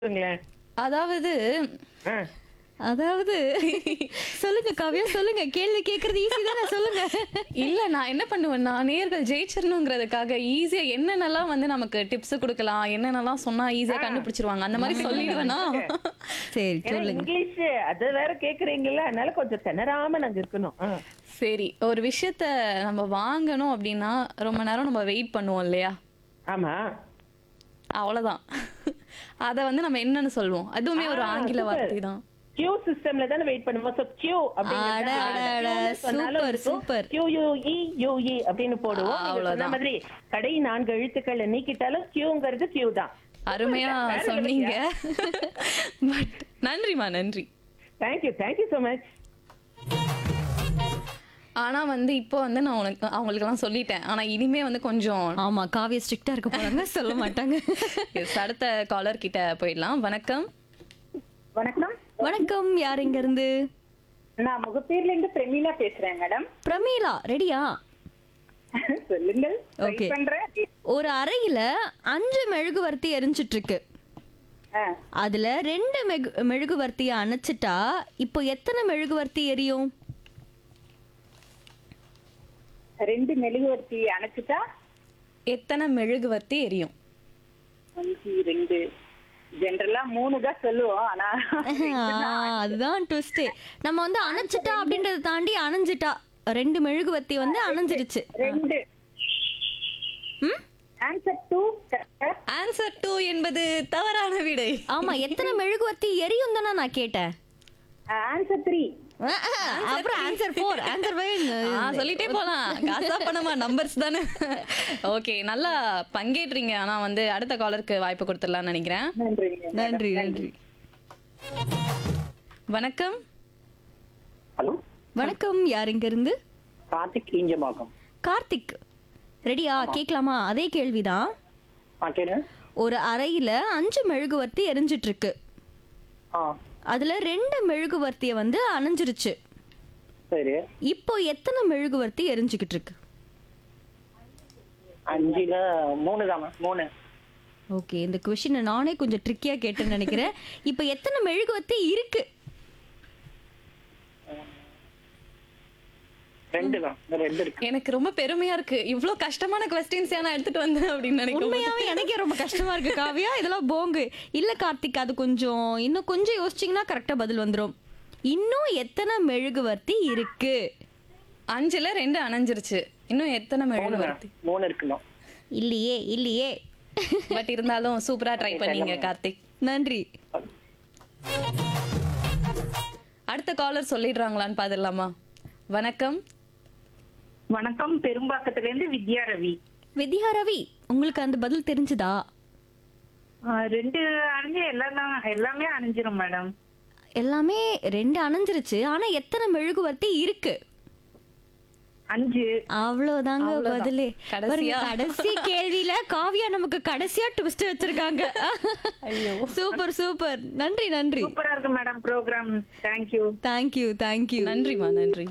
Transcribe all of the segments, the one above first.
சொல்லுங்களேன் அதாவது ஆ. அதாவது சொல்லுங்க காவியா சொல்லுங்க கேள்வி கேக்குறது ஈஸி தானே சொல்லுங்க இல்ல நான் என்ன பண்ணுவேன்னா நேர்கள் ஜெயிச்சிடணுங்கிறதுக்காக ஈஸியா என்னென்னலாம் வந்து நமக்கு டிப்ஸ் கொடுக்கலாம் என்னென்னலாம் சொன்னா ஈஸியா கண்டுபிடிச்சிருவாங்க அந்த மாதிரி சொல்லிடுவேனா சரி ஏன்னா சொல்லுங்க இங்கிலீஷ் அது வேற கேக்குறீங்கல்ல அதனால கொஞ்சம் திணறாம நாங்க இருக்கணும் ஆ. சரி ஒரு விஷயத்த நம்ம வாங்கணும் அப்படின்னா ரொம்ப நேரம் நம்ம வெயிட் பண்ணுவோம் இல்லையா ஆமா அவ்வளவுதான் அத வந்து நம்ம என்னன்னு சொல்லுவோம் அதுவுமே ஒரு ஆ, ஆங்கில super. வார்த்தை தான் கியூ சிஸ்டம்ல தானே வெயிட் பண்ணுவோம் சோ கியூ அட, அட, அட, super, super. Q U E U E அப்படின்னு போடுவோம் ஆ, நீங்க சொன்ன அவ்வளவுதான். மாதிரி கடை நான்கு எழுத்துக்களை நீக்கிட்டாலும் கியூங்கிறது கியூ தான் அருமையா வேற சொன்னீங்க பட் நன்றிமா நன்றி தேங்க்யூ தேங்க்யூ சோ மச் ஆனா வந்து இப்போ வந்து நான் உனக்கு அவங்களுக்கு எல்லாம் சொல்லிட்டேன் ஆனா இனிமே வந்து கொஞ்சம் ஆமா காவியா ஸ்ட்ரிக்டா இருக்க போறாங்க சொல்ல மாட்டாங்க Yes, அடுத்த காலர் கிட்ட போயிடலாம் வணக்கம் வணக்கம் வணக்கம் யார் இங்க இருந்து நான் முகப்பேர்ல இருந்து பிரமீளா பேசுறேன் மேடம் பிரமீளா ரெடியா சொல்லுங்கள் Try Okay. பண்றேன் ஒரு அறையில அஞ்சு மெழுகுவர்த்தி எரிஞ்சிட்டு இருக்கு ஆ, அதுல ரெண்டு மெகு மெழுகுவர்த்திய அணைச்சிட்டா இப்போ எத்தனை மெழுகுவர்த்தி எரியும் ரெண்டு மெழுகுவர்த்தி அணைச்சிட்டா எத்தனை மெழுகுவர்த்தி எரியும் அஞ்சு ரெண்டு ஜென்ரலா மூணு தான் சொல்லுவோம் ஆனா ஆ, அதுதான் ட்விஸ்டே நம்ம வந்து அணைச்சிட்டா அப்படின்றத தாண்டி அணைஞ்சிட்டா ரெண்டு மெழுகுவர்த்தி வந்து அணைஞ்சிடுச்சு ரெண்டு ஆன்சர் டூ ஆன்சர் டூ என்பது தவறான விடை ஆமா எத்தனை மெழுகுவர்த்தி எரியும் தானே நான் கேட்டேன் ஆன்சர் த்ரீ அப்புறம் ஆன்சர் ஃபோர் ஆன்சர் ஆ, சொல்லிட்டே போலாம் காசா பணமா நம்பர்ஸ் தானே ஓகே நல்லா பங்கேற்றீங்க ஆனா வந்து அடுத்த காலருக்கு வாய்ப்பு கொடுத்துடலாம்னு நினைக்கிறேன் நன்றிங்க நன்றி நன்றி வணக்கம் ஹலோ வணக்கம் யார் இங்க இருந்து கார்த்திக் ஈஞ்சமாக்கம் கார்த்திக் ரெடியா கேட்கலாமா அதே கேள்விதான் ஆ கேளுங்க ஒரு அறையில அஞ்சு மெழுகுவர்த்தி எரிஞ்சிட்டு இருக்கு ஆ அதுல ரெண்டு மெழுகுவர்த்திய வந்து அணைஞ்சிருச்சு சரி இப்போ எத்தனை மெழுகுவர்த்தி எரிஞ்சுக்கிட்டு இருக்கு அஞ்சுல மூணு தானே மூணு ஓகே இந்த கொஷினை நானே கொஞ்சம் ட்ரிக்கியா கேட்டேன்னு நினைக்கிறேன் இப்போ எத்தனை மெழுகுவர்த்தி இருக்கு ரெண்டு தான் இந்த ரெண்டு இருக்கு எனக்கு ரொம்ப பெருமையா இருக்கு இவ்ளோ கஷ்டமான கொஸ்டின்ஸ் நான் எடுத்துட்டு வந்தேன் அப்படின்னு நினைக்கிறேன் உண்மையாவே எனக்கே ரொம்ப கஷ்டமா இருக்கு காவியா இதெல்லாம் போங்கு இல்ல கார்த்திக் அது கொஞ்சம் இன்னும் கொஞ்சம் யோசிச்சீங்கன்னா கரெக்டா பதில் வந்துரும் இன்னும் எத்தனை மெழுகுவர்த்தி இருக்கு அஞ்சுல ரெண்டு அணைஞ்சிருச்சு இன்னும் எத்தனை மூணு தான். மெழுகுவர்த்தி மூணு இருக்குண்ணா இல்லையே இல்லையே பட் இருந்தாலும் சூப்பரா ட்ரை பண்ணீங்க கார்த்திக் நன்றி அடுத்த காலர் சொல்லிடுறாங்களான்னு பாத்துடலாமா வணக்கம் வணக்கம் பெரும்பாக்கத்துல இருந்து வித்யா ரவி வித்யா ரவி உங்களுக்கு அந்த பதில் தெரிஞ்சுதா ஆ, ரெண்டு அணிஞ்சு எல்லாம் தான் எல்லாமே அணிஞ்சிரும் மேடம் எல்லாமே ரெண்டு அணைஞ்சிருச்சு ஆனா எத்தனை மெழுகுவர்த்தி இருக்கு அஞ்சு அவ்வளவுதாங்க அவ்வளவுதான். பதிலே கடைசியா? பாருங்க, கடைசி கேள்வியில காவியா நமக்கு கடைசியா ட்விஸ்ட் வச்சிருக்காங்க ஐயோ சூப்பர் சூப்பர் நன்றி நன்றி சூப்பரா இருக்கு madam program thank you thank you thank you நன்றிமா நன்றி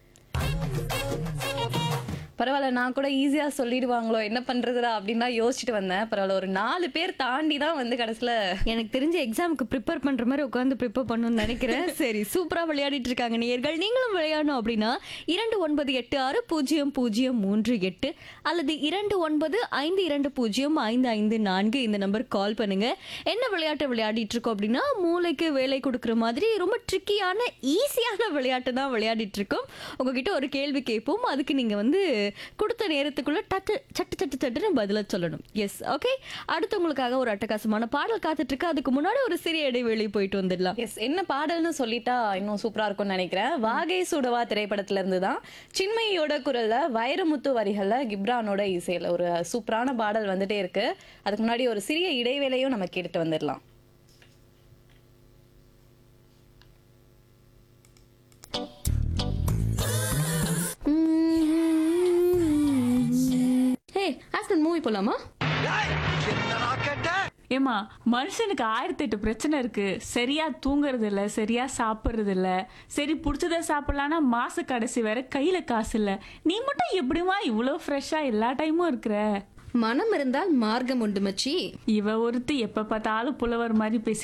பரவாயில்ல நான் கூட ஈஸியா சொல்லிடுவாங்களோ என்ன பண்றதுடா அப்படின்னு தான் யோசிச்சுட்டு வந்தேன் பரவாயில்ல ஒரு நாலு பேர் தாண்டி தான் வந்து கடைசியில எனக்கு தெரிஞ்ச எக்ஸாமுக்கு ப்ரிப்பேர் பண்ற மாதிரி உட்காந்து ப்ரிப்பேர் பண்ணணும்னு நினைக்கிறேன் சரி சூப்பரா விளையாடிட்டு இருக்காங்க நேயர்கள் நீங்களும் விளையாடணும் அப்படின்னா இரண்டு ஒன்பது எட்டு ஆறு பூஜ்ஜியம் பூஜ்ஜியம் மூன்று எட்டு அல்லது இரண்டு ஒன்பது ஐந்து இரண்டு பூஜ்ஜியம் ஐந்து ஐந்து நான்கு இந்த நம்பர் கால் பண்ணுங்க என்ன விளையாட்டு விளையாடிட்டு இருக்கோம் அப்படின்னா மூளைக்கு வேலை கொடுக்குற மாதிரி ரொம்ப ட்ரிக்கியான ஈஸியான விளையாட்டு தான் விளையாடிட்டு இருக்கோம் உங்ககிட்ட ஒரு கேள்வி கேட்போம் அதுக்கு நீங்க வந்து கொடுத்த நேரத்துக்குள்ள டட்டு சட்டு சட்டு சட்டுன்னு பதில சொல்லணும் எஸ் ஓகே அடுத்து உங்களுக்காக ஒரு அட்டகாசமான பாடல் காத்துட்டு இருக்கு அதுக்கு முன்னாடி ஒரு சிறிய இடைவெளி போயிட்டு வந்துடலாம் எஸ் என்ன பாடல்னு சொல்லிட்டா இன்னும் சூப்பரா இருக்கும்னு நினைக்கிறேன் வாகை சுடவா திரைப்படத்துல இருந்து தான் சின்மயியோட குரல்ல வைரமுத்து வரிகள்ல கிப்ரானோட இசையில ஒரு சூப்பரான பாடல் வந்துட்டே இருக்கு அதுக்கு முன்னாடி ஒரு சிறிய இடைவேளையும் நம்ம கேட்டுட்டு வந்துடலாம் ஹே ஆஃப்டர் மூவி போலாமா ஏமா மனுஷனுக்கு ஆயிரத்தி எட்டு பிரச்சனை இருக்கு சரியா தூங்குறது இல்ல சரியா சாப்பிடுறது இல்ல சரி பிடிச்சத சாப்பிடலான்னா மாச கடைசி வேற கையில காசு இல்ல நீ மட்டும் எப்படிமா இவ்வளோ ஃப்ரெஷ்ஷா எல்லா டைமும் இருக்கிற மனம் இருந்தால் மார்க்கம் உண்டு மச்சி இவ ஒருத்தி எப்ப பார்த்தாலும் புலவர் மாதிரி பேசி